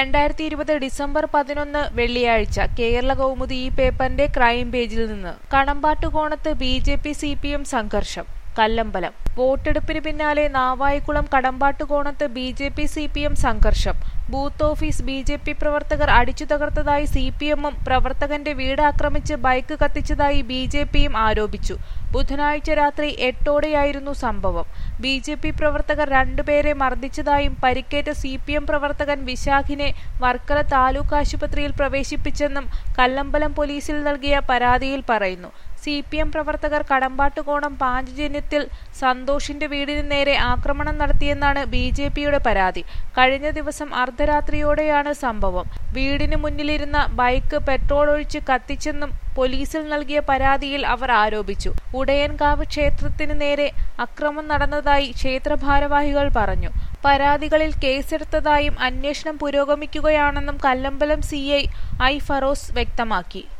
രണ്ടായിരത്തി ഇരുപത് ഡിസംബർ പതിനൊന്ന് വെള്ളിയാഴ്ച കേരള കൗമുദി ഈ പേപ്പറിന്റെ ക്രൈം പേജിൽ നിന്ന് കടമ്പാട്ടുകോണത്ത് B J P C P M സംഘർഷം കല്ലമ്പലം വോട്ടെടുപ്പിന് പിന്നാലെ നാവായിക്കുളം കടമ്പാട്ടുകോണത്ത് B J P C P M സംഘർഷം booth office B J P പ്രവർത്തകർ അടിച്ചു തകർത്തതായി സി പി എമ്മും പ്രവർത്തകന്റെ വീട് ആക്രമിച്ച് ബൈക്ക് കത്തിച്ചതായി ബി ജെ പിയും ആരോപിച്ചു ബുധനാഴ്ച രാത്രി എട്ടോടെയായിരുന്നു സംഭവം ബി ജെ പി പ്രവർത്തകർ രണ്ടുപേരെ മർദ്ദിച്ചതായും പരിക്കേറ്റ സി പി എം പ്രവർത്തകൻ വിശാഖിനെ വർക്കല താലൂക്ക് ആശുപത്രിയിൽ പ്രവേശിപ്പിച്ചെന്നും കല്ലമ്പലം പോലീസിൽ നൽകിയ പരാതിയിൽ പറയുന്നു സി പി എം പ്രവർത്തകർ കടമ്പാട്ടുകോണം പാഞ്ചജന്യത്തിൽ സന്തോഷിന്റെ വീടിന് നേരെ ആക്രമണം നടത്തിയെന്നാണ് ബി ജെ പിയുടെ പരാതി കഴിഞ്ഞ ദിവസം അർദ്ധരാത്രിയോടെയാണ് സംഭവം വീടിന് മുന്നിലിരുന്ന ബൈക്ക് പെട്രോൾ ഒഴിച്ച് കത്തിച്ചെന്നും പോലീസിൽ നൽകിയ പരാതിയിൽ അവർ ആരോപിച്ചു ഉടയൻകാവ് ക്ഷേത്രത്തിന് നേരെ അക്രമം നടന്നതായി ക്ഷേത്ര ഭാരവാഹികൾ പറഞ്ഞു പരാതികളിൽ കേസെടുത്തതായും അന്വേഷണം പുരോഗമിക്കുകയാണെന്നും Kallambalam C I I Feroz വ്യക്തമാക്കി